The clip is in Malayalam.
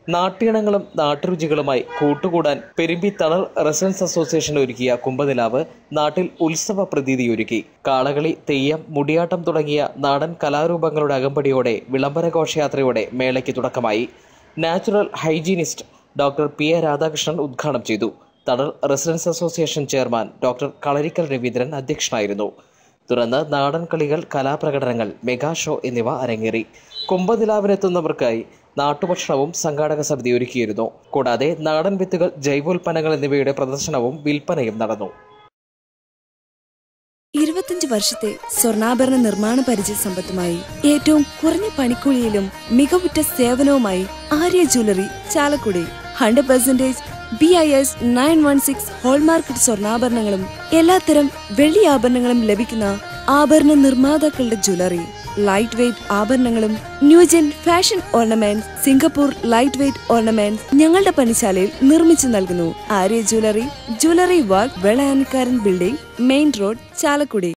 നാട്ടിയണങ്ങളും നാട്ടുരുചികളുമായി കൂട്ടുകൂടാൻ പെരുമ്പി തണൽ റെസിഡൻസ് അസോസിയേഷൻ ഒരുക്കിയ കുംഭനിലാവ് നാട്ടിൽ ഉത്സവ പ്രതീതിയൊരുക്കി കാളകളി തെയ്യം മുടിയാട്ടം തുടങ്ങിയ നാടൻ കലാരൂപങ്ങളുടെ അകമ്പടിയോടെ വിളംബര ഘോഷയാത്രയോടെ മേളയ്ക്ക് തുടക്കമായി natural hygienist doctor P A Radhakrishnan ഉദ്ഘാടനം ചെയ്തു Thanal residence association chairman doctor Kalarikkal Raveendran അധ്യക്ഷനായിരുന്നു തുടർന്ന് നാടൻ കളികൾ കലാപ്രകടനങ്ങൾ മെഗാ ഷോ എന്നിവ അരങ്ങേറി കുംഭനിലാവിനെത്തുന്നവർക്കായി നാട്ടുഭക്ഷണവും സംഘാടക സമിതി ഒരുക്കിയിരുന്നു കൂടാതെ നാടൻ വിത്തുകൾ ജൈവോൽപ്പന്നങ്ങൾ എന്നിവയുടെ പ്രദർശനവും വിൽപ്പനയും നടന്നു ഇരുപത്തിയഞ്ച് വർഷത്തെ സ്വർണ്ണാഭരണ നിർമ്മാണ പരിചയ സമ്പത്തുമായി ഏറ്റവും കുറഞ്ഞ പണിക്കൂലിയിലും മികവുറ്റ സേവനവുമായി Arya jewellery Chalakudy hundred percentage B I S nine one six hallmarked സ്വർണ്ണാഭരണങ്ങളും എല്ലാത്തരം വെള്ളി ആഭരണങ്ങളും ലഭിക്കുന്ന ആഭരണ നിർമ്മാതാക്കളുടെ ജ്വല്ലറി ലൈറ്റ് വെയ്റ്റ് ആഭരണങ്ങളും new gen fashion ornaments Singapore light weight ornaments ഞങ്ങളുടെ പണിശാലയിൽ നിർമ്മിച്ചു നൽകുന്നു Arya jewellery jewellery work Velayanikkaran building main road Chalakudy